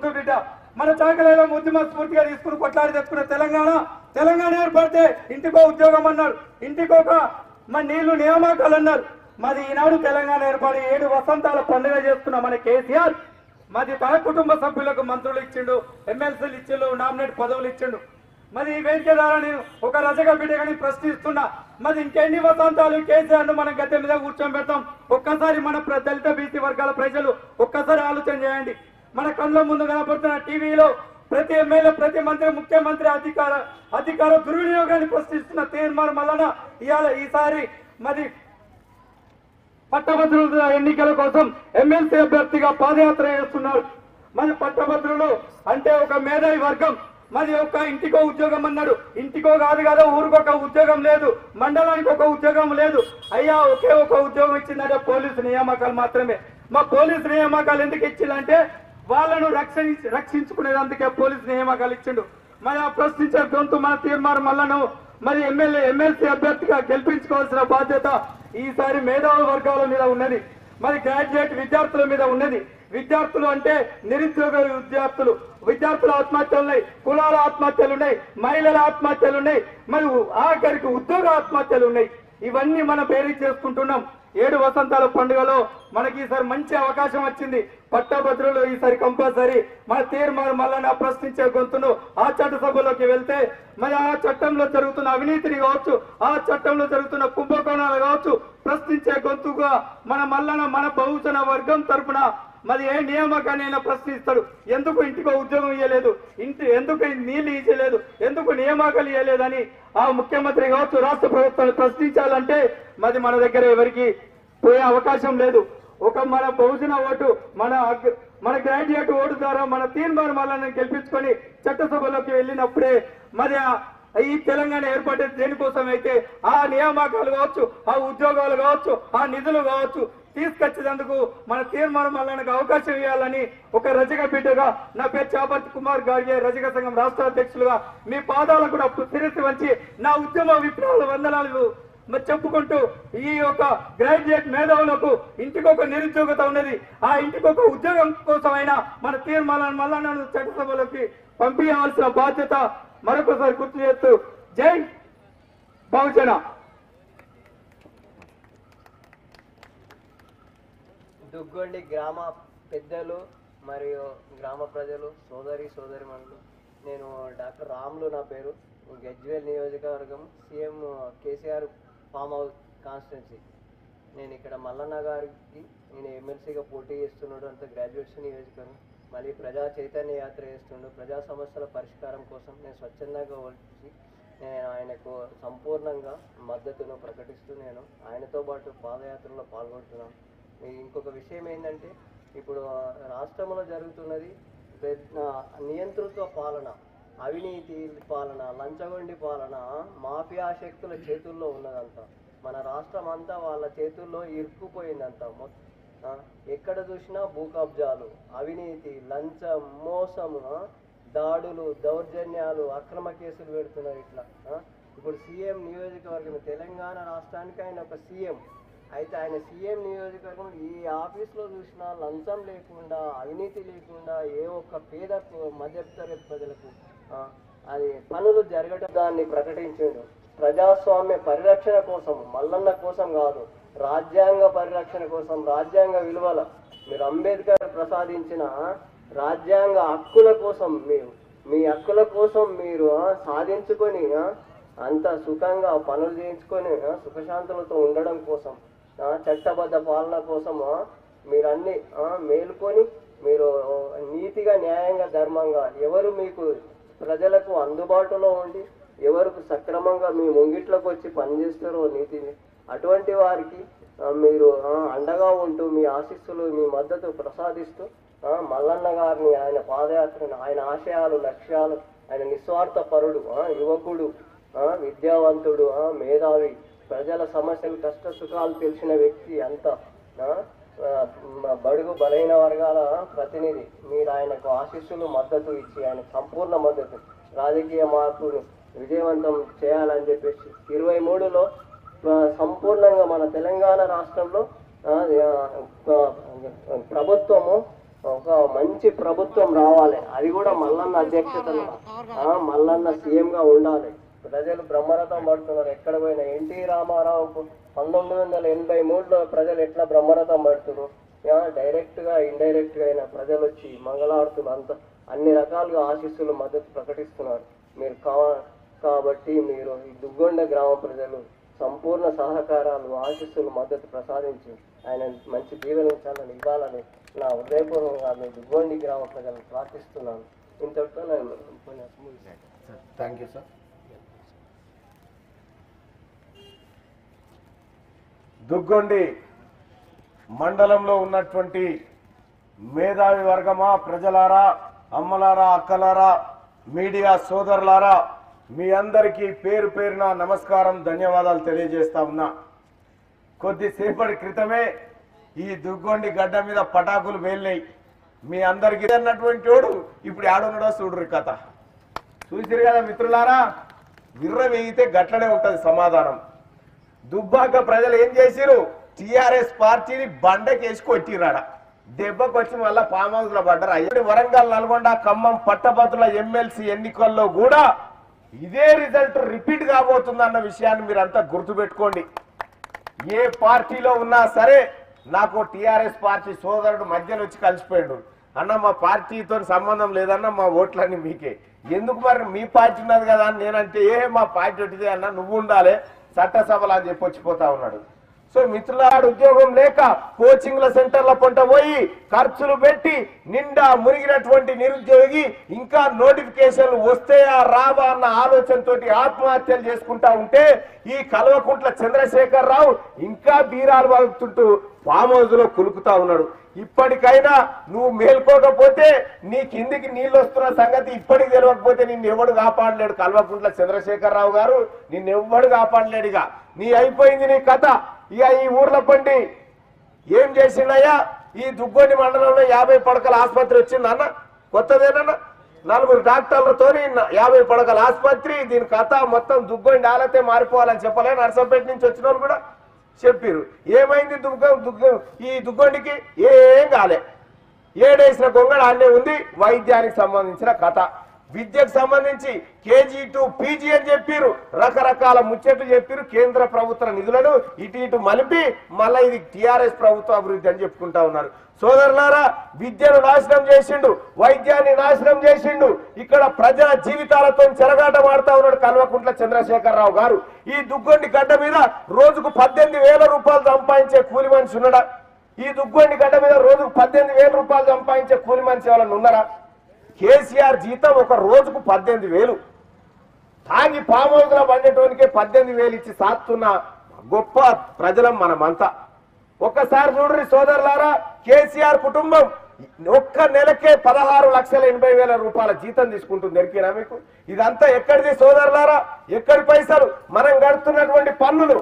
ముద్దు బిడ్డ మన చాకలేలో ఉద్యమ స్ఫూర్తిగా తీసుకుని కొట్లాడి తెచ్చుకున్న తెలంగాణ తెలంగాణ ఏర్పడితే ఇంటికో ఉద్యోగం అన్నారు ఇంటికొక మన నీళ్లు నియామకాలు అన్నారు మాది ఈనాడు తెలంగాణ ఏర్పడి ఏడు వసంతాల పండుగ చేసుకున్న మన కేసీఆర్ మాది తన కుటుంబ సభ్యులకు మంత్రులు ఇచ్చిండు ఎమ్మెల్సీలు ఇచ్చిండు నామినేట్ పదవులు ఇచ్చిండు మరి ఈ వేదిక ద్వారా నేను ఒక రజక బిడ్డగాని ప్రశ్నిస్తున్నా మరి ఇంకెన్ని వసంతాలు కేసీఆర్ ను మనం గద్దె మీద కూర్చోబెడతాం ఒక్కసారి మన ప్ర- దళిత బీసీ వర్గాల ప్రజలు ఒక్కసారి ఆలోచన చేయండి మన కళ్ళ ముందు కనపడుతున్న టీవీలో ప్రతి ఎమ్మెల్యే ప్రతి మంత్రి ముఖ్యమంత్రి అధికార అధికార దుర్వినియోగాన్ని ప్రశ్నిస్తున్న తీర్మానం వలన ఇవాళ ఈసారి మరి పట్టభద్రుల ఎన్నికల కోసం ఎమ్మెల్సీ అభ్యర్థిగా పాదయాత్ర చేస్తున్నారు మరి పట్టభద్రులు అంటే ఒక మేధావి వర్గం మరి ఒక ఇంటికో ఉద్యోగం అన్నాడు ఇంటికో కాదు కదా ఊరికొక ఉద్యోగం లేదు మండలానికి ఒక ఉద్యోగం లేదు అయ్యా ఒకే ఒక ఉద్యోగం ఇచ్చిందంటే పోలీసు నియామకాలు మాత్రమే మా పోలీసు నియామకాలు ఎందుకు ఇచ్చిందంటే వాళ్ళను రక్షణ రక్షించుకునేందుకే పోలీసు నియామకాలు ఇచ్చిండు మరి ఆ ప్రశ్నించే గొంతు మన తీర్మానం వల్లను మరి ఎమ్మెల్యే ఎమ్మెల్సీ అభ్యర్థిగా గెలిపించుకోవాల్సిన బాధ్యత ఈసారి మేధావి వర్గాల మీద ఉన్నది మరి గ్రాడ్యుయేట్ విద్యార్థుల మీద ఉన్నది విద్యార్థులు అంటే నిరుద్యోగ విద్యార్థులు విద్యార్థుల ఆత్మహత్యలు ఉన్నాయి కులాల ఆత్మహత్యలు ఉన్నాయి మహిళల ఆత్మహత్యలు ఉన్నాయి మరి ఆఖరికి ఉద్యోగ ఆత్మహత్యలు ఉన్నాయి ఇవన్నీ మన పేరు చేసుకుంటున్నాం ఏడు వసంతాల పండుగలో మనకి ఈసారి మంచి అవకాశం వచ్చింది పట్టభద్రులు ఈసారి కంపల్సరీ మన తీర్మానం మళ్ళా ప్రశ్నించే గొంతును ఆ చట్టసభలోకి వెళ్తే మరి ఆ చట్టంలో జరుగుతున్న అవినీతిని కావచ్చు ఆ చట్టంలో జరుగుతున్న కుంభకోణాలు కావచ్చు ప్రశ్నించే గొంతుగా మన మల్లన మన బహుజన వర్గం తరపున మరి ఏ నియామకాన్ని అయినా ప్రశ్నిస్తాడు ఎందుకు ఇంటికో ఉద్యోగం ఇవ్వలేదు ఇంటి ఎందుకు నీళ్లు ఇవ్వలేదు ఎందుకు నియామకాలు ఇవ్వలేదని ఆ ముఖ్యమంత్రి కావచ్చు రాష్ట్ర ప్రభుత్వాన్ని ప్రశ్నించాలంటే మరి మన దగ్గర ఎవరికి పోయే అవకాశం లేదు ఒక మన బహుజన ఓటు మన అగ్- మన గ్రాడ్యుయేట్ ఓటు ద్వారా మన తీర్మానం వల్ల గెలిపించుకొని చట్టసభలోకి వెళ్ళినప్పుడే మరి ఆ- ఈ తెలంగాణ ఏర్పడేది దేనికోసం అయితే ఆ నియామకాలు కావచ్చు ఆ ఉద్యోగాలు కావచ్చు ఆ నిధులు కావచ్చు తీసుకొచ్చేందుకు మన తీర్మానం వల్ల అవకాశం ఇవ్వాలని ఒక రజక బిడ్డగా నా పేరు చాపర్తి కుమార్ గారికి రజక సంఘం రాష్ట్ర అధ్యక్షులుగా మీ పాదాలకు కూడా శిరస్సు వంచి నా ఉద్యమ విప్లవాల వందనాలు మరి చెప్పుకుంటూ ఈ యొక్క గ్రాడ్యుయేట్ మేధావులకు ఇంటికి ఒక నిరుద్యోగత ఉన్నది ఆ ఇంటికి ఒక ఉద్యోగం కోసమైనా మన తీర్మానాన్ని మళ్ళా నన్ను చట్టసభలోకి పంపించవలసిన బాధ్యత మరొకసారి గుర్తు చేస్తూ జై బహుజన దుగ్గొండి గ్రామ పెద్దలు మరియు గ్రామ ప్రజలు సోదరి సోదరిమణులు నేను డాక్టర్ రాములు నా పేరు గజ్వేల్ నియోజకవర్గం CM KCR farm house constituency నేను ఇక్కడ మల్లన్న గారికి నేను ఎమ్మెల్సీగా పోటీ చేస్తున్నాడు అంత గ్రాడ్యుయేట్స్ నియోజకవర్గం మళ్ళీ ప్రజా చైతన్య యాత్ర చేస్తుండు ప్రజా సమస్యల పరిష్కారం కోసం నేను స్వచ్ఛందంగా వచ్చి నేను ఆయనకు సంపూర్ణంగా మద్దతును ప్రకటిస్తూ నేను ఆయనతో పాటు పాదయాత్రలో పాల్గొంటున్నాను ఈ ఇంకొక విషయం ఏంటంటే ఇప్పుడు ఆ, రాష్ట్రంలో జరుగుతున్నది పెద్ద నియంతృత్వ పాలన అవినీతి పాలన లంచగొండి పాలన మాఫియా శక్తుల చేతుల్లో ఉన్నదంతా మన రాష్ట్రం అంతా వాళ్ళ చేతుల్లో ఇరుక్కుపోయిందంతా మొత్తం ఆ, ఎక్కడ చూసినా భూ కబ్జాలు అవినీతి లంచం మోసము ఆ, దాడులు దౌర్జన్యాలు అక్రమ కేసులు పెడుతున్నారు ఇట్లా ఆ. ఇప్పుడు సీఎం నియోజకవర్గం తెలంగాణ రాష్ట్రానికి ఆయన ఒక సీఎం అయితే ఆయన సీఎం నియోజకవర్గం ఈ ఆఫీస్లో చూసినా లంచం లేకుండా అవినీతి లేకుండా ఏ ఒక్క పేద మధ్యతరగతి ప్రజలకు ఆ, అది పనులు జరగడం దాన్ని ప్రకటించిండు ప్రజాస్వామ్య పరిరక్షణ కోసం మల్లన్న కోసం కాదు రాజ్యాంగ పరిరక్షణ కోసం రాజ్యాంగ విలువల మీరు అంబేద్కర్ ప్రసాదించిన రాజ్యాంగ హక్కుల కోసం మీరు మీ హక్కుల కోసం మీరు ఆ, సాధించుకొని ఆ, అంత సుఖంగా పనులు చేయించుకొని ఆ, సుఖశాంతులతో ఉండడం కోసం ఆ, చట్టబద్ధ పాలన కోసం ఆ, మీరు అన్ని ఆ, మేలుకొని మీరు నీతిగా న్యాయంగా ధర్మంగా ఎవరు మీకు ప్రజలకు అందుబాటులో ఉండి ఎవరికి సక్రమంగా మీ ముంగిట్లోకి వచ్చి పనిచేస్తారో నీతి అటువంటి వారికి ఆ, మీరు ఆ, అండగా ఉంటూ మీ ఆశీస్సులు మీ మద్దతు ప్రసాదిస్తూ ఆ, మల్లన్న గారిని ఆయన పాదయాత్రను ఆయన ఆశయాలు లక్ష్యాలు ఆయన నిస్వార్థ పరుడు ఆ, యువకుడు ఆ, విద్యావంతుడు ఆ, మేధావి ప్రజల సమస్యలు కష్ట సుఖాలు తెలిసిన వ్యక్తి అంతా ఆ, ఆ, మ- బడుగు బలైన వర్గాల ప్రతినిధి మీరు ఆయనకు ఆశీస్సులు మద్దతు ఇచ్చి ఆయన సంపూర్ణ మద్దతు రాజకీయ మార్పును విజయవంతం చేయాలని చెప్పేసి ఇరవై మూడులో ఆ, సంపూర్ణంగా మన తెలంగాణ రాష్ట్రంలో ఆ, ఆ, ఆ, ప్రభుత్వము ఒక మంచి ప్రభుత్వం రావాలి అది కూడా మల్లన్న అధ్యక్షతలో ఆ, మల్లన్న సీఎం గా ఉండాలి ప్రజలు బ్రహ్మరథం పడుతున్నారు ఎక్కడ పోయినా ఎన్టీ రామారావు పంతొమ్మిది వందల ఎనభై మూడులో ప్రజలు ఎట్లా బ్రహ్మరథం పడుతున్నారు డైరెక్ట్ గా ఇండైరెక్ట్ గా అయినా ప్రజలు వచ్చి మంగళాడుతున్నారు అంత అన్ని రకాలుగా ఆశీస్సులు మద్దతు ప్రకటిస్తున్నారు మీరు కా కాబట్టి మీరు ఈ దుగ్గొండ గ్రామ ప్రజలు సంపూర్ణ సహకారాలు ఆశీస్సులు మద్దతు ప్రసాదించి ఆయన మంచి దీవెనించాలని ఇవ్వాలని నా హృదయపూర్వకంగా మీ దుగ్గొండి గ్రామ ప్రజలను ప్రార్థిస్తున్నాను ఇంతటితో నేను ఉపన్యాసం ముగిస్తాను. థ్యాంక్ యూ సార్ దుగ్గొండి మండలంలో ఉన్నటువంటి మేధావి వర్గమా ప్రజలారా అమ్మలారా అక్కలారా మీడియా సోదరులారా మీ అందరికీ పేరు పేరున నమస్కారం ధన్యవాదాలు తెలియజేస్తా ఉన్నా కొద్దిసేపటి క్రితమే ఈ దుగ్గొండి గడ్డ మీద పటాకులు వేలినాయి మీ అందరికీ అన్నటువంటి వాడు ఇప్పుడు ఆడున్నాడో చూడరు కథ చూసిరు కదా మిత్రులారా విర్ర వేగితే గట్లనే ఉంటది సమాధానం దుబ్బాక ప్రజలు ఏం చేసిరు టిఆర్ఎస్ పార్టీని బండకేసి కొట్టిరాడ దెబ్బకు వచ్చి మళ్ళా ఫామ్ హౌస్ లో పడ్డారు అయ్యి వరంగల్ నల్గొండ ఖమ్మం పట్టభద్రుల ఎమ్మెల్సీ ఎన్నికల్లో కూడా ఇదే రిజల్ట్ రిపీట్ కాబోతుందన్న విషయాన్ని మీరంతా గుర్తుపెట్టుకోండి ఏ పార్టీలో ఉన్నా సరే నాకు టిఆర్ఎస్ పార్టీ సోదరుడు మధ్యలో వచ్చి కలిసిపోయాడు అన్న మా పార్టీతో సంబంధం లేదన్న మా ఓట్లన్నీ మీకే ఎందుకు మరి మీ పార్టీ ఉన్నది కదా అని నేనంటే ఏ మా పార్టీ ఒకటిదే అన్న నువ్వు ఉండాలి చట్టసభలు అని చెప్పి వచ్చిపోతా ఉన్నాడు సో మిత్రులాడు ఉద్యోగం లేక కోచింగ్ల సెంటర్ల పొంట పోయి ఖర్చులు పెట్టి నిండా మునిగినటువంటి నిరుద్యోగి ఇంకా నోటిఫికేషన్లు వస్తాయా రావా అన్న ఆలోచనతోటి ఆత్మహత్యలు చేసుకుంటా ఉంటే ఈ కల్వకుంట్ల చంద్రశేఖర్ రావు ఇంకా బీరాలు వాగుతుంటూ ఫామ్ హౌస్ లో కులుకుతా ఉన్నాడు ఇప్పటికైనా నువ్వు మేల్కోకపోతే నీ కిందికి నీళ్ళు వస్తున్న సంగతి ఇప్పటికి తెలియకపోతే నిన్ను ఎవడు కాపాడలేడు కల్వకుంట్ల చంద్రశేఖర్ రావు గారు నిన్ను ఎవ్వడు కాపాడలేడు ఇక నీ అయిపోయింది నీ కథ ఇక ఈ ఊర్ల పండి ఏం చేసిండయ్యా ఈ దుగ్గొండి మండలంలో యాభై పడకల ఆసుపత్రి వచ్చింది అన్న కొత్తదేనన్నా నలుగురు డాక్టర్లతోని న- యాభై పడకల ఆసుపత్రి దీని కథ మొత్తం దుగ్గొండి ఆలతే మారిపోవాలని చెప్పలే నర్సంపేట నుంచి వచ్చిన వాళ్ళు కూడా చెప్పారు ఏమైంది దుగ్గ దుగ్గ ఈ దుగ్గొండికి ఏం కాలే ఏడేసిన గొంగళ అన్నే ఉంది వైద్యానికి సంబంధించిన కథ విద్యకు సంబంధించి కేజీ టు పీజీ అని చెప్పారు రకరకాల ముచ్చట్లు చెప్పారు కేంద్ర ప్రభుత్వ నిధులను ఇటు ఇటు మలిపి మళ్ళీ ఇది టిఆర్ఎస్ ప్రభుత్వ అభివృద్ధి అని చెప్పుకుంటా ఉన్నారు సోదరులారా విద్యను నాశనం చేసిండు వైద్యాన్ని నాశనం చేసిండు ఇక్కడ ప్రజల జీవితాలతో చెలగాటమాడుతా ఉన్నాడు కల్వకుంట్ల చంద్రశేఖరరావు గారు ఈ దుగ్గొండి గడ్డ మీద రోజుకు పద్దెనిమిది వేల రూపాయలు సంపాదించే కూలి మనిషి ఉన్నాడా ఈ దుగ్గొండి గడ్డ మీద రోజుకు పద్దెనిమిది వేల రూపాయలు సంపాదించే కూలి మనిషి ఎవరన్నా ఉన్నారా కేసీఆర్ జీతం ఒక రోజుకు పద్దెనిమిది వేలు తాగి ఫామ్ హౌస్ లో పండేటోనికే పద్దెనిమిది వేలు ఇచ్చి సాత్తున్న గొప్ప ప్రజలం మనమంతా ఒక్కసారి చూడండి సోదరులారా కేసీఆర్ కుటుంబం ఒక్క నెలకే పదహారు లక్షల ఎనభై వేల రూపాయల జీతం తీసుకుంటుంది ఎరికేనా మీకు ఇదంతా ఎక్కడిది సోదరులారా ఎక్కడి పైసలు మనం గడుతున్నటువంటి పన్నులు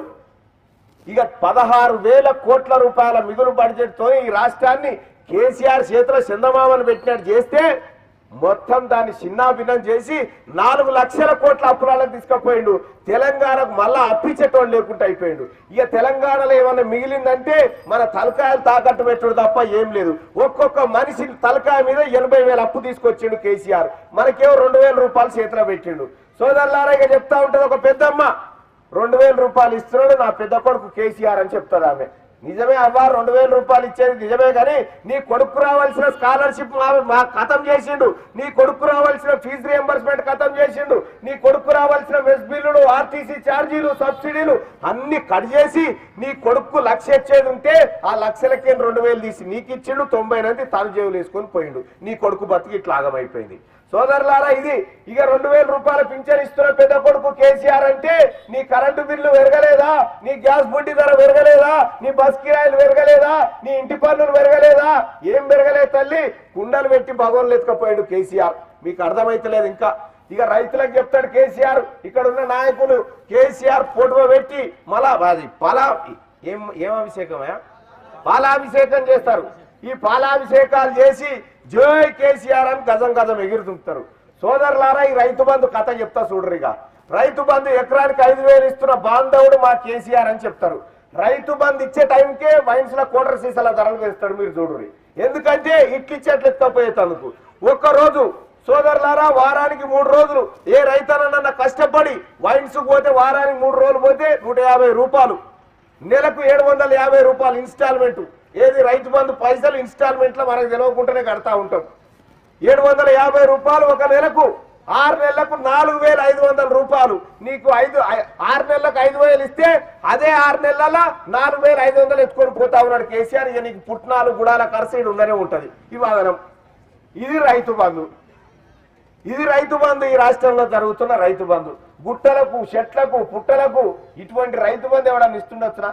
ఇక పదహారు వేల కోట్ల రూపాయల మిగులు బడ్జెట్ తో ఈ రాష్ట్రాన్ని కేసీఆర్ చేతిలో చందమామను పెట్టినట్టు చేస్తే మొత్తం దాన్ని చిన్నాభిన్నం చేసి నాలుగు లక్షల కోట్ల అప్పులాలకు తీసుకుపోయిండు తెలంగాణకు మళ్ళా అప్పించేటోళ్ళు లేకుండా అయిపోయిండు ఇక తెలంగాణలో ఏమన్నా మిగిలిందంటే మన తలకాయలు తాకట్టు పెట్టుడు తప్ప ఏం లేదు ఒక్కొక్క మనిషి తలకాయ మీద ఎనభై వేల అప్పు తీసుకొచ్చిండు కేసీఆర్ మనకేమో రెండు వేల రూపాయలు చేతిలో పెట్టిండు సోదరులారా ఇక చెప్తా ఉంటది ఒక పెద్దమ్మ రెండు వేల రూపాయలు ఇస్తున్నాడు నా పెద్ద కొడుకు కేసీఆర్ అని చెప్తారు ఆమె నిజమే అవ్వా రెండు వేల రూపాయలు ఇచ్చేది నిజమే కానీ నీ కొడుకు రావాల్సిన స్కాలర్షిప్ మా మా ఖతం చేసిండు నీ కొడుకు రావాల్సిన ఫీజు రియంబర్స్మెంట్ ఖతం చేసిండు నీ కొడుకు రావాల్సిన మెస్ బిల్లులు ఆర్టీసీ ఛార్జీలు సబ్సిడీలు అన్ని కట్ చేసి నీ కొడుకు లక్ష ఇచ్చేది ఉంటే ఆ లక్షలకి రెండు వేలు తీసి నీకు ఇచ్చిండు తొంభై మంది తను జేబులు వేసుకొని పోయిండు నీ కొడుకు బతికి ఇట్లా ఆగమైపోయింది సోదరులారా ఇది ఇక రెండు వేల రూపాయల పింఛన్ ఇస్తున్న పెద్ద కొడుకు కేసీఆర్ అంటే నీ కరెంటు బిల్లు పెరగలేదా నీ గ్యాస్ బుడ్డి ధర పెరగలేదా నీ బస్ కిరాయిలు పెరగలేదా నీ ఇంటి పన్నులు పెరగలేదా ఏం పెరగలేదు తల్లి కుండలు పెట్టి భగవాన్లు ఎత్తుకపోయాడు కేసీఆర్ మీకు అర్థమైతలేదు ఇంకా ఇక రైతులకు చెప్తాడు కేసీఆర్ ఇక్కడ ఉన్న నాయకులు కేసీఆర్ ఫోటో పెట్టి మళ్ళా అది పలా ఏం ఏం అభిషేకమా పాలాభిషేకం చేస్తారు ఈ పాలాభిషేకాలు చేసి జై కేసీఆర్ అని గజం గజం ఎగురుతుంటారు సోదరులారా ఈ రైతు బంధు కథ చెప్తా చూడరిగా రైతు బంధు ఎకరానికి ఐదు వేలు ఇస్తున్న బాంధవుడు మా కేసీఆర్ అని చెప్తారు రైతు బంధు ఇచ్చే టైంకే వైన్స్ లో కోటర్ సీసాల ధరలు వేస్తాడు మీరు చూడుర్రి ఎందుకంటే ఇట్లిచ్చి అట్లా ఎత్తుకపోయేటందుకు ఒక్కరోజు సోదరులారా వారానికి మూడు రోజులు ఏ రైతనన్న కష్టపడి వైన్స్ పోతే వారానికి మూడు రోజులు పోతే నూట యాభై రూపాయలు నెలకు ఏడు వందల యాభై రూపాయలు ఇన్స్టాల్మెంట్ ఏది రైతు బంధు పైసలు ఇన్స్టాల్మెంట్ లో మనకు తెలియకుండానే కడతా ఉంటాం ఏడు వందల యాభై రూపాయలు ఒక నెలకు ఆరు నెలలకు నాలుగు వేల ఐదు వందల రూపాయలు నీకు ఐదు ఐ- ఆరు నెలలకు ఐదు వేలు ఇస్తే అదే ఆరు నెలల నాలుగు వేల ఐదు వందలు ఎత్తుకొని పోతా ఉన్నాడు కేసీఆర్ ఇక నీకు పుట్నాలు గుడాల ఖర్చు ఈడ ఉండనే ఉంటది ఈ వాదనం ఇది రైతు బంధు ఇది రైతు బంధు ఈ రాష్ట్రంలో జరుగుతున్న రైతు బంధు గుట్టలకు చెట్లకు పుట్టలకు ఇటువంటి రైతు బంధు ఎవడన్నా ఇస్తుండొచ్చునా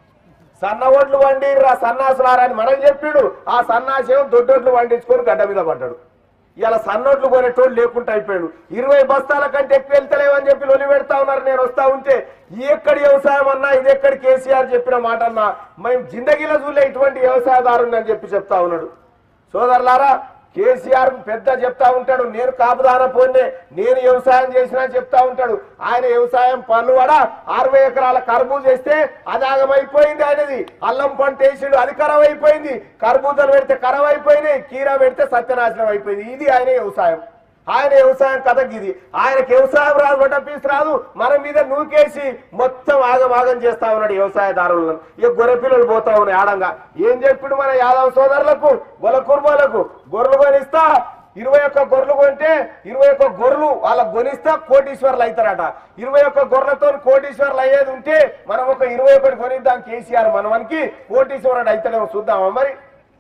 సన్న ఓట్లు వండిర్రా సన్నాసులారా అని మనకు చెప్పాడు ఆ సన్నాసేమో దొడ్డోట్లు వండించుకొని గడ్డ మీద పడ్డాడు ఇలా సన్నోట్లు కొనేటోళ్ళు లేకుండా అయిపోయాడు ఇరవై బస్తాల కంటే ఎక్కువ వెళ్తలేవని చెప్పి లొలి పెడతా ఉన్నారు నేను వస్తా ఉంటే ఈ ఎక్కడి వ్యవసాయం అన్నా ఇది ఎక్కడి కేసీఆర్ చెప్పిన మాట అన్నా మేము జిందగీలో చూడలే ఇటువంటి వ్యవసాయదారుని అని చెప్పి చెప్తా ఉన్నాడు సోదరులారా కేసీఆర్ పెద్ద చెప్తా ఉంటాడు నేను కాపుదాన పోన్నే నేను వ్యవసాయం చేసినా చెప్తా ఉంటాడు ఆయన వ్యవసాయం పనులు కూడా అరవై ఎకరాల కర్బూజ చేస్తే అది ఆగమైపోయింది ఆయనది అల్లం పంట వేసిండు అది ఖరాబ్ అయిపోయింది కర్బూజలు పెడితే ఖరాబ్ అయిపోయినాయి కీరా పెడితే సత్యనాశనం అయిపోయింది ఇది ఆయన వ్యవసాయం ఆయన వ్యవసాయం కథకి ఇది ఆయనకి వ్యవసాయం రాదు బట్ట పీస్ రాదు మన మీద నూకేసి మొత్తం ఆగమాగం చేస్తా ఉన్నాడు వ్యవసాయదారులను ఇక గొర్రె పిల్లలు పోతా ఉన్నాయి ఆడంగా ఏం చెప్పిడు మన యాదవ సోదరులకు గొల కుర్బాలకు గొర్రెలు కొనిస్తా ఇరవై ఒక్క గొర్రెలు కొంటే ఇరవై ఒక్క గొర్రెలు వాళ్ళకి కొనిస్తా కోటీశ్వర్లు అవుతారట ఇరవై ఒక్క గొర్రెలతో కోటీశ్వర్లు అయ్యేది ఉంటే మనం ఒక ఇరవై ఒకటి కొనిద్దాం కేసీఆర్ మనవనికి కోటీశ్వరుడు అయితేనేమో చూద్దామా మరి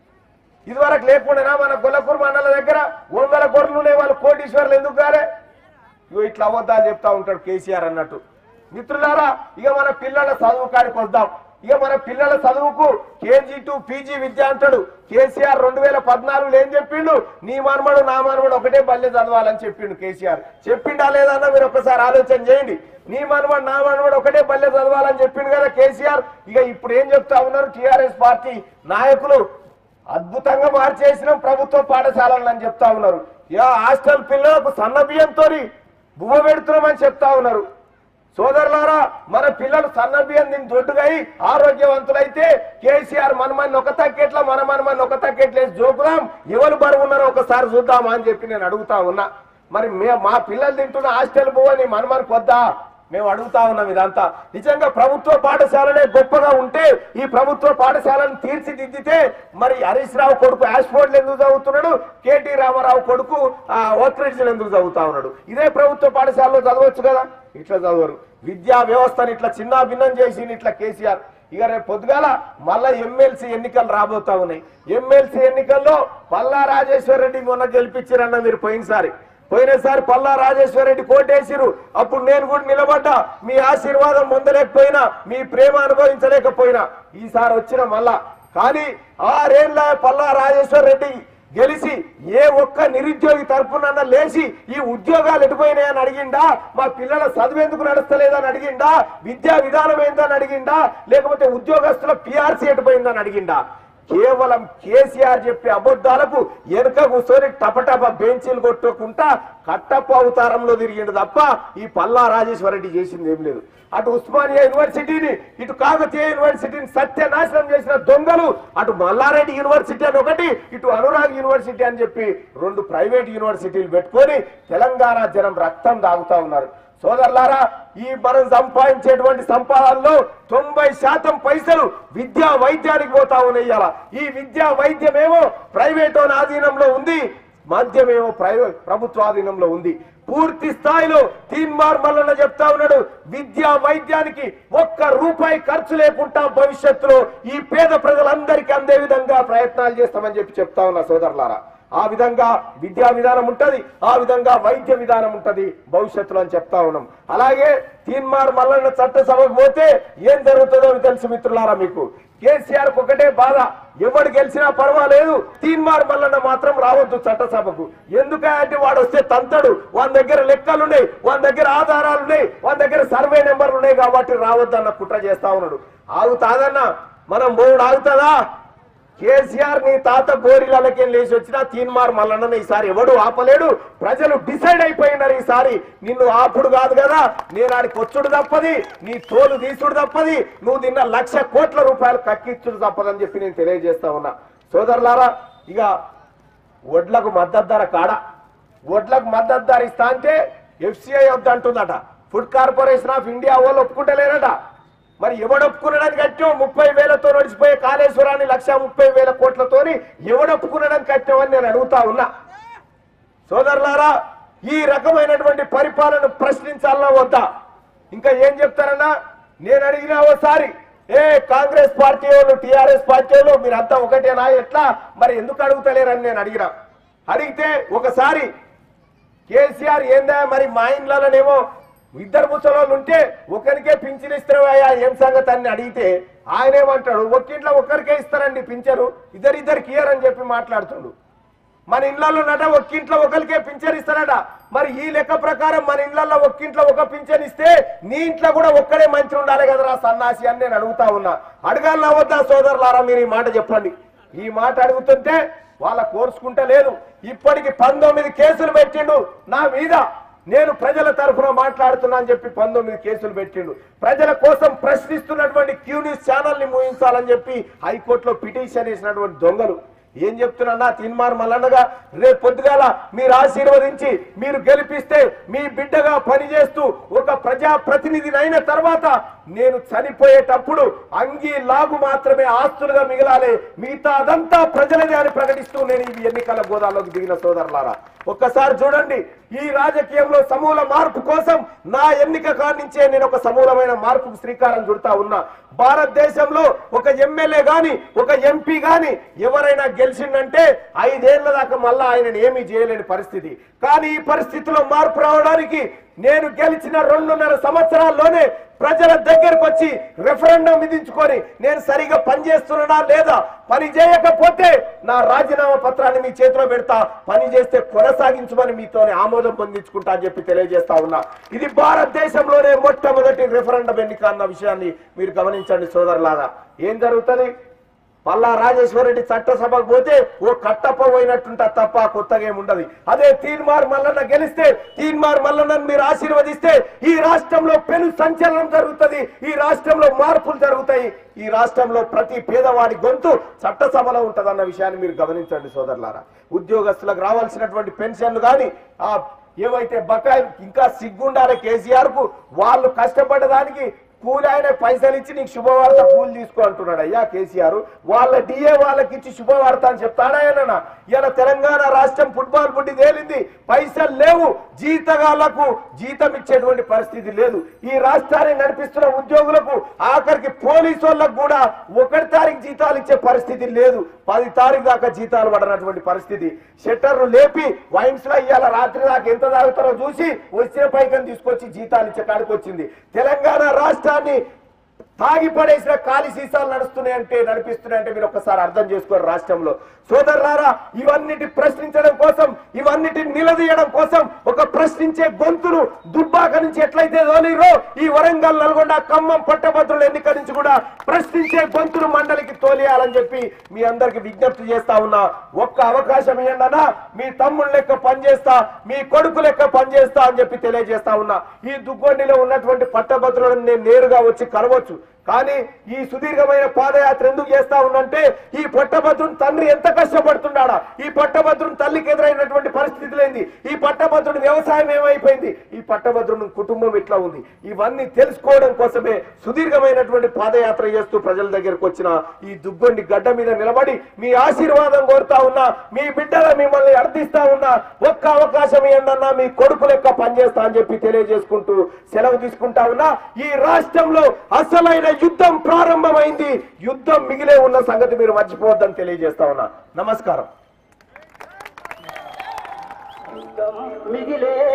ఇదివరకు లేకుండా మన గొల్లకూరు మండల దగ్గర వందల గొర్రెలు ఉన్నాయి వాళ్ళు కోటీశ్వర్లు ఎందుకు కాలే ఇగో ఇట్లా అబద్ధాలు చెప్తా ఉంటాడు కేసీఆర్ అన్నట్టు మిత్రులారా ఇక మన పిల్లల చదువు కాడికి వద్దాం ఇక మన పిల్లల చదువుకు కేజీ టు పీజీ విద్య అంటాడు కేసీఆర్ రెండు వేల పద్నాలుగులో ఏం చెప్పిండు నీ మనమడు నా మనమడు ఒకటే బల్లె చదవాలని చెప్పిండు కేసీఆర్ చెప్పిండా లేదన్నా మీరు ఒకసారి ఆలోచన చేయండి నీ మనమడు నా మనమడు ఒకటే బల్లె చదవాలని చెప్పిండు కదా కేసీఆర్ ఇక ఇప్పుడు ఏం చెప్తా ఉన్నారు టిఆర్ఎస్ పార్టీ నాయకులు అద్భుతంగా మార్చేసినాం ప్రభుత్వ పాఠశాలలు అని చెప్తా ఉన్నారు యా హాస్టల్ పిల్లలకు సన్న బియ్యంతో బువ్వ పెడుతున్నామని చెప్తా ఉన్నారు సోదరులారా మన పిల్లలు సన్న బియ్యం దీన్ని దొడ్డుగై ఆరోగ్యవంతులైతే కేసీఆర్ మనమని ఒక తక్కెట్ల మన మనమని ఒక తక్కెట్ల వేసి జోకుదాం ఎవరు బరువు ఉన్నారో ఒకసారి చూద్దామా అని చెప్పి నేను అడుగుతా ఉన్నా మరి మే మా పిల్లలు తింటున్న హాస్టల్ బువ్వని మనమని కొద్దా మేము అడుగుతా ఉన్నాం ఇదంతా నిజంగా ప్రభుత్వ పాఠశాలలే గొప్పగా ఉంటే ఈ ప్రభుత్వ పాఠశాలను తీర్చిదిద్దితే మరి హరీష్ రావు కొడుకు యాష్ఫోర్డ్ ఎందుకు చదువుతున్నాడు కేటీ రామారావు కొడుకు ఓక్రిడ్జ్ ఎందుకు చదువుతా ఉన్నాడు ఇదే ప్రభుత్వ పాఠశాలలో చదవచ్చు కదా ఇట్లా చదవరు విద్యా వ్యవస్థను ఇట్లా చిన్న భిన్నం చేసి ఇట్లా కేసీఆర్ ఇక రేపు పొద్దుగాల మళ్ళా ఎమ్మెల్సీ ఎన్నికలు రాబోతా ఉన్నాయి ఎమ్మెల్సీ ఎన్నికల్లో పల్లా రాజేశ్వర రెడ్డి మొన్న గెలిపించారన్న మీరు పోయినసారి పోయినసారి పల్లా రాజేశ్వర రెడ్డి కోటేసిరు అప్పుడు నేను కూడా నిలబడ్డా మీ ఆశీర్వాదం పొందలేకపోయినా మీ ప్రేమ అనుభవించలేకపోయినా ఈసారి వచ్చిన మళ్ళా కానీ ఆరేళ్ల పల్లా రాజేశ్వర రెడ్డి గెలిచి ఏ ఒక్క నిరుద్యోగి తరపున లేచి ఈ ఉద్యోగాలు ఎటుపోయినాయని అడిగిండా మా పిల్లల చదువు ఎందుకు నడుస్తలేదని అడిగిండా విద్యా విధానం ఏందని అడిగిండా లేకపోతే ఉద్యోగస్తుల పిఆర్సీ ఎటుపోయిందని అడిగిండా కేవలం కేసీఆర్ చెప్పే అబద్ధాలకు వెనుక కూర్చొని టపటప బెంచీలు కొట్టుకుంటా కట్టప్ప అవతారంలో తిరిగిండు తప్ప ఈ పల్లా రాజేశ్వర రెడ్డి చేసింది ఏం లేదు అటు ఉస్మానియా యూనివర్సిటీని ఇటు కాకతీయ యూనివర్సిటీని సత్యనాశనం చేసిన దొంగలు అటు మల్లారెడ్డి యూనివర్సిటీ అని ఒకటి ఇటు అనురాగ్ యూనివర్సిటీ అని చెప్పి రెండు ప్రైవేట్ యూనివర్సిటీలు పెట్టుకొని తెలంగాణ జనం రక్తం దాగుతా ఉన్నారు సోదరులారా ఈ మనం సంపాదించేటువంటి సంపాదనలో తొంభై శాతం పైసలు విద్యా వైద్యానికి పోతా ఉన్నాయి ఇవాళ ఈ విద్యా వైద్యమేమో ప్రైవేట్ ఆధీనంలో ఉంది మద్యమేమో ప్రైవేట్ ప్రభుత్వ ఆధీనంలో ఉంది పూర్తి స్థాయిలో తీన్మార్ మల్లన్న చెప్తా ఉన్నాడు విద్యా వైద్యానికి ఒక్క రూపాయి ఖర్చు లేకుండా భవిష్యత్తులో ఈ పేద ప్రజలందరికీ అందే విధంగా ప్రయత్నాలు చేస్తామని చెప్పి చెప్తా ఉన్నా సోదరులారా ఆ విధంగా విద్యా విధానం ఉంటది ఆ విధంగా వైద్య విధానం ఉంటది భవిష్యత్తులో అని చెప్తా ఉన్నాం అలాగే తీన్మార్ మల్లన్న చట్టసభకు పోతే ఏం జరుగుతుందో తెలుసు మిత్రులారా మీకు కేసీఆర్ ఒకటే బాధ ఎవడు గెలిచినా పర్వాలేదు తీన్మార్ మల్లన్న మాత్రం రావద్దు చట్టసభకు ఎందుకంటే వాడు వస్తే తంతడు వాని దగ్గర లెక్కలున్నాయి వాని దగ్గర ఆధారాలున్నాయి వాని దగ్గర సర్వే నెంబర్లు ఉన్నాయి కాబట్టి రావద్దన్న కుట్ర చేస్తా ఉన్నాడు ఆగుతాదన్న మనం మూడు ఆగుతుందా కేసీఆర్ నీ తాత గోరిలకి లేచి వచ్చినా తీన్మార్ మల్లన్న ఈసారి ఎవడు ఆపలేడు ప్రజలు డిసైడ్ అయిపోయినారు ఈసారి నిన్ను ఆపుడు కాదు కదా నేను ఆడికి వచ్చుడు తప్పది నీ తోలు తీసుడు తప్పది నువ్వు తిన్న లక్ష కోట్ల రూపాయలు కక్కిచ్చుడు తప్పదని చెప్పి నేను తెలియజేస్తా ఉన్నా సోదరులారా ఇక వడ్లకు మద్దతు ధర కాడ వడ్లకు మద్దతు ధర ఇస్తా అంటే ఎఫ్సిఐ వద్దంటుందట ఫుడ్ కార్పొరేషన్ ఆఫ్ ఇండియా వాళ్ళు ఒప్పుకుంటలేరట మరి ఎవడు ఒప్పుకున్నాడని కట్టాం ముప్పై వేలతో నడిచిపోయే కాళేశ్వరాన్ని లక్ష ముప్పై వేల కోట్లతోని ఎవడు ఒప్పుకున్నాడని కట్టామని నేను అడుగుతా ఉన్నా సోదరులారా ఈ రకమైనటువంటి పరిపాలన ప్రశ్నించాలన్నా వద్దా ఇంకా ఏం చెప్తారన్నా నేను అడిగిన ఓసారి ఏ కాంగ్రెస్ పార్టీ వాళ్ళు టిఆర్ఎస్ పార్టీ వాళ్ళు మీరంతా ఒకటేనా ఎట్లా మరి ఎందుకు అడుగుతలేరని నేను అడిగిన అడిగితే ఒకసారి కేసీఆర్ ఏందా మరి మా ఇండ్లలోనేమో ఇద్దరు ముసలోళ్ళు ఉంటే ఒకరికే పింఛన్ ఇస్తారయ్యా ఏం సంగతి అని అడిగితే ఆయన ఏమంటాడు ఒక్కింట్లో ఒక్కరికే ఇస్తారండి పింఛను ఇద్దరిద్దరికి ఇయ్యరని చెప్పి మాట్లాడుతుండు మన ఇళ్లలో నట ఒక్కింట్లో ఒకరికే పింఛన్ ఇస్తారట మరి ఈ లెక్క ప్రకారం మన ఇళ్లలో ఒక్కింట్లో ఒక పింఛన్ ఇస్తే నీ ఇంట్లో కూడా ఒక్కడే మంచి ఉండాలి కదరా సన్నాసి అని నేను అడుగుతా ఉన్నా అడగాలనా వద్దా సోదరులారా మీరు ఈ మాట చెప్పండి ఈ మాట అడుగుతుంటే వాళ్ళ కోర్చుకుంటే లేదు ఇప్పటికి పంతొమ్మిది కేసులు పెట్టిండు నా మీద నేను ప్రజల తరఫున మాట్లాడుతున్నా అని చెప్పి పంతొమ్మిది కేసులు పెట్టిండు ప్రజల కోసం ప్రశ్నిస్తున్నటువంటి క్యూ న్యూస్ ఛానల్ ని మూయించాలని చెప్పి హైకోర్టులో పిటిషన్ వేసినటువంటి దొంగలు ఏం చెప్తున్నా తిన్మార్ మల్లన్నగా రేపు పొద్దుగాల మీరు ఆశీర్వదించి మీరు గెలిపిస్తే మీ బిడ్డగా పనిచేస్తూ ఒక ప్రజా ప్రతినిధిని అయిన తర్వాత నేను చనిపోయేటప్పుడు అంగీ లాగు మాత్రమే ఆస్తులుగా మిగలాలి మిగతా అదంతా ప్రజలదే అని ప్రకటిస్తూ నేను ఈ ఎన్నికల గోదాలోకి దిగిన సోదరులారా ఒక్కసారి చూడండి ఈ రాజకీయంలో సమూల మార్పు కోసం నా ఎన్నిక కానించే నేను ఒక సమూలమైన మార్పుకు శ్రీకారం చుడతా ఉన్నా భారతదేశంలో ఒక ఎమ్మెల్యే గాని ఒక ఎంపీ గాని ఎవరైనా గెలిచిందంటే ఐదేళ్ల దాకా మళ్ళా ఆయనను ఏమీ చేయలేని పరిస్థితి కానీ ఈ పరిస్థితిలో మార్పు రావడానికి నేను గెలిచిన రెండున్నర సంవత్సరాల్లోనే ప్రజల దగ్గరకు వచ్చి రెఫరెండం విధించుకొని నేను సరిగా పనిచేస్తున్నానా లేదా పని చేయకపోతే నా రాజీనామా పత్రాన్ని మీ చేతిలో పెడతా పని చేస్తే కొనసాగించమని మీతోనే ఆమోదం పొందించుకుంటా అని చెప్పి తెలియజేస్తా ఉన్నా ఇది భారతదేశంలోనే మొట్టమొదటి రెఫరెండం ఎన్నిక అన్న విషయాన్ని మీరు గమనించండి సోదరులారా ఏం జరుగుతుంది పల్లా రాజేశ్వరరెడ్డి చట్టసభకు పోతే ఓ కట్టప్ప పోయినట్టుంటా తప్ప కొత్తగా ఏముండదు అదే తీన్మార్ మల్లన్న గెలిస్తే తీన్మార్ మల్లన్నను మీరు ఆశీర్వదిస్తే ఈ రాష్ట్రంలో పెను సంచలనం జరుగుతుంది ఈ రాష్ట్రంలో మార్పులు జరుగుతాయి ఈ రాష్ట్రంలో ప్రతి పేదవాడి గొంతు చట్టసభలో ఉంటదన్న విషయాన్ని మీరు గమనించండి సోదరులారా ఉద్యోగస్తులకు రావాల్సినటువంటి పెన్షన్లు కానీ ఆ ఏవైతే బకాయిలు ఇంకా సిగ్గుండాలి కేసీఆర్ కు వాళ్ళు కష్టపడడానికి కూలి ఆయన పైసలు ఇచ్చి నీకు శుభవార్త కూలి తీసుకో అంటున్నాడు అయ్యా కేసీఆర్ వాళ్ళ డిఏ వాళ్ళకి ఇచ్చి శుభవార్త అని చెప్తాడా ఏనన్నా ఇలా తెలంగాణ రాష్ట్రం ఫుట్బాల్ పుట్టి తేలింది పైసలు లేవు జీతగాళ్లకు జీతం ఇచ్చేటువంటి పరిస్థితి లేదు ఈ రాష్ట్రాన్ని నడిపిస్తున్న ఉద్యోగులకు ఆఖరికి పోలీసు వాళ్ళకు కూడా ఒకటి తారీఖు జీతాలు ఇచ్చే పరిస్థితి లేదు పది తారీఖు దాకా జీతాలు పడనటువంటి పరిస్థితి షట్టర్లు లేపి వైన్స్ లో ఇవాళ రాత్రి దాకా ఎంత తాగుతారో చూసి వచ్చిన పైకం తీసుకొచ్చి జీతాలు ఇచ్చే కాడికి వచ్చింది తెలంగాణ రాష్ట్రాన్ని తాగి పడేసిన ఖాళీ సీసాలు నడుస్తున్నాయంటే నడిపిస్తున్నాయంటే మీరు ఒక్కసారి అర్థం చేసుకోరు రాష్ట్రంలో సోదరులారా ఇవన్నిటి ప్రశ్నించడం కోసం ఇవన్నిటిని నిలదీయడం కోసం ఒక ప్రశ్నించే గొంతును దుబ్బాక నుంచి ఎట్లయితే తోలిరో ఈ వరంగల్ నల్గొండ ఖమ్మం పట్టభద్రుల ఎన్నిక నుంచి కూడా ప్రశ్నించే గొంతును మండలికి తోలియాలని చెప్పి మీ అందరికి విజ్ఞప్తి చేస్తా ఉన్నా ఒక్క అవకాశం ఇవ్వండి మీ తమ్ముడు లెక్క పనిచేస్తా మీ కొడుకు లెక్క పనిచేస్తా అని చెప్పి తెలియజేస్తా ఉన్నా ఈ దుగ్గొండిలో ఉన్నటువంటి పట్టభద్రులను నేను నేరుగా వచ్చి కలవచ్చు కానీ ఈ సుదీర్ఘమైన పాదయాత్ర ఎందుకు చేస్తా ఉన్నంటే ఈ పట్టభద్రుని తండ్రి ఎంత కష్టపడుతున్నాడా ఈ పట్టభద్రుని తల్లికి ఎదురైనటువంటి పరిస్థితులు ఏంది ఈ పట్టభద్రుని వ్యవసాయం ఏమైపోయింది ఈ పట్టభద్రుని కుటుంబం ఇట్లా ఉంది ఇవన్నీ తెలుసుకోవడం కోసమే సుదీర్ఘమైనటువంటి పాదయాత్ర చేస్తూ ప్రజల దగ్గరకు వచ్చిన ఈ దుగ్గొండి గడ్డ మీద నిలబడి మీ ఆశీర్వాదం కోరుతా ఉన్నా మీ బిడ్డల మిమ్మల్ని అర్థిస్తా ఉన్నా ఒక్క అవకాశం ఏంటన్నా మీ కొడుకు లెక్క పనిచేస్తా అని చెప్పి తెలియజేసుకుంటూ సెలవు తీసుకుంటా ఉన్నా ఈ రాష్ట్రంలో అసలైన యుద్ధం ప్రారంభమైంది యుద్ధం మిగిలే ఉన్న సంగతి మీరు మర్చిపోవద్దని తెలియజేస్తా ఉన్నా నమస్కారం మిగిలే